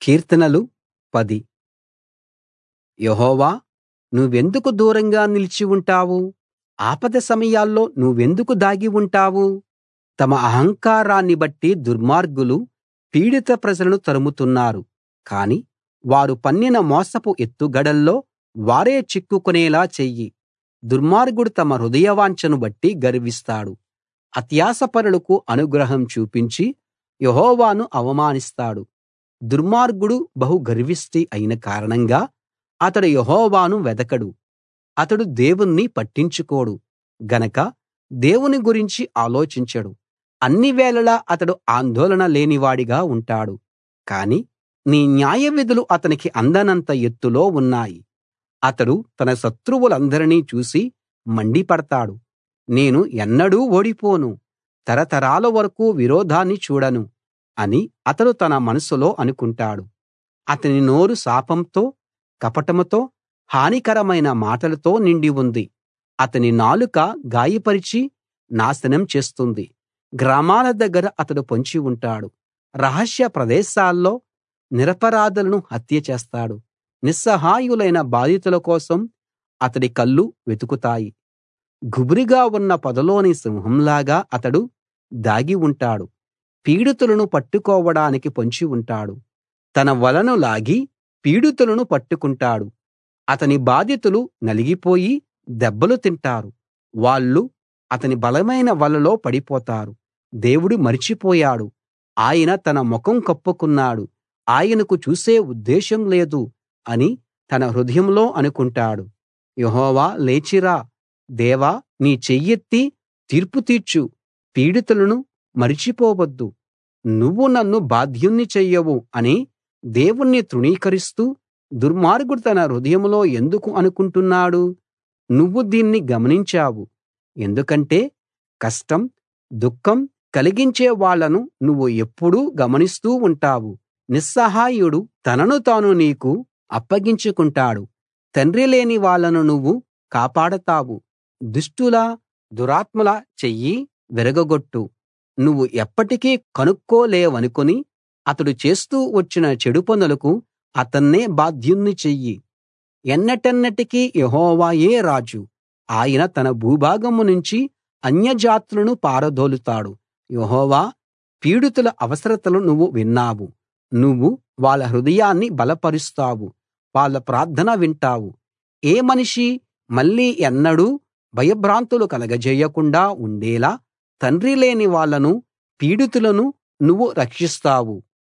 కీర్తనలు 10 యెహోవా నువ్వెందుకు దూరంగా నిలిచి ఉంటావు ఆపద సమయాల్లో నువ్వెందుకు దాగి ఉంటావు తమ అహంకారాన్ని బట్టి దుర్మార్గులు పీడిత ప్రజలను తరుముతున్నారు కానీ వారు పన్నిన మోసపు ఎత్తుగడల్లో వారే చిక్కుకునేలా చెయ్యి దుర్మార్గుడు తమ హృదయవాంఛను బట్టి గర్విస్తాడు అత్యాశాపరులకు అనుగ్రహం చూపించి యెహోవాను అవమానిస్తాడు దుర్మార్గుడు బహు గర్విష్టి అయిన కారణంగా అతడు యెహోవాను వెదకడు అతడు దేవుణ్ణి పట్టించుకోడు గనక దేవుని గురించి ఆలోచించడు అన్ని వేళలా అతడు ఆందోళన లేనివాడిగా ఉంటాడు కానీ నీ న్యాయవిధులు అతనికి అందనంత ఎత్తులో ఉన్నాయి అతడు తన శత్రువులందరినీ చూసి మండిపడతాడు నేను ఎన్నడూ ఓడిపోను తరతరాల వరకూ విరోధాన్ని చూడను అని అతడు తన మనసులో అనుకుంటాడు అతని నోరు శాపంతో కపటంతో హానికరమైన మాటలతో నిండి ఉంది అతని నాలుక గాయపరిచి నాశనం చేస్తుంది గ్రామాల దగ్గర అతడు పొంచి ఉంటాడు రహస్య ప్రదేశాల్లో నిరపరాధులను హత్య చేస్తాడు నిస్సహాయులైన బాధితుల కోసం అతడి కళ్ళు వెతుకుతాయి గుబురుగా ఉన్న పొదలోని సింహంలాగా అతడు దాగి ఉంటాడు పీడితులను పట్టుకోవడానికి పొంచి ఉంటాడు తన వలను లాగి పీడితులను పట్టుకుంటాడు అతని బాధితులు నలిగిపోయి దెబ్బలు తింటారు వాళ్ళు అతని బలమైన వలలో పడిపోతారు దేవుడు మరిచిపోయాడు ఆయన తన ముఖం కప్పుకున్నాడు ఆయనకు చూసే ఉద్దేశం లేదు అని తన హృదయంలో అనుకుంటాడు యెహోవా లేచిరా దేవా నీ చెయ్యెత్తి తీర్పు తీర్చు పీడితులను మరిచిపోవద్దు నువ్వు నన్ను బాధ్యుణ్ణి చెయ్యవు అని దేవుణ్ణి తృణీకరిస్తూ దుర్మార్గుడు తన హృదయంలో ఎందుకు అనుకుంటున్నాడు నువ్వు దీన్ని గమనించావు ఎందుకంటే కష్టం దుఃఖం కలిగించే వాళ్ళను నువ్వు ఎప్పుడూ గమనిస్తూ ఉంటావు నిస్సహాయుడు తనను తాను నీకు అప్పగించుకుంటాడు తండ్రి లేని వాళ్ళను నువ్వు కాపాడతావు దుష్టుల దురాత్ముల చెయ్యి విరగగొట్టు నువ్వు ఎప్పటికీ కనుక్కోలేవనుకుని అతడు చేస్తూ వచ్చిన చెడు పనులకు అతన్నే బాధ్యుణ్ణి చెయ్యి ఎన్నటెన్నటికీ యెహోవాయే రాజు ఆయన తన భూభాగం నుంచి అన్యజాతులను పారదోలుతాడు యెహోవా పీడితుల అవసరతలు నువ్వు విన్నావు నువ్వు వాళ్ళ హృదయాన్ని బలపరుస్తావు వాళ్ళ ప్రార్థన వింటావు ఏ మనిషి మళ్ళీ ఎన్నడూ భయభ్రాంతులు కలగజేయకుండా ఉండేలా తండ్రి లేని వాళ్ళను పీడితులను నువ్వు రక్షిస్తావు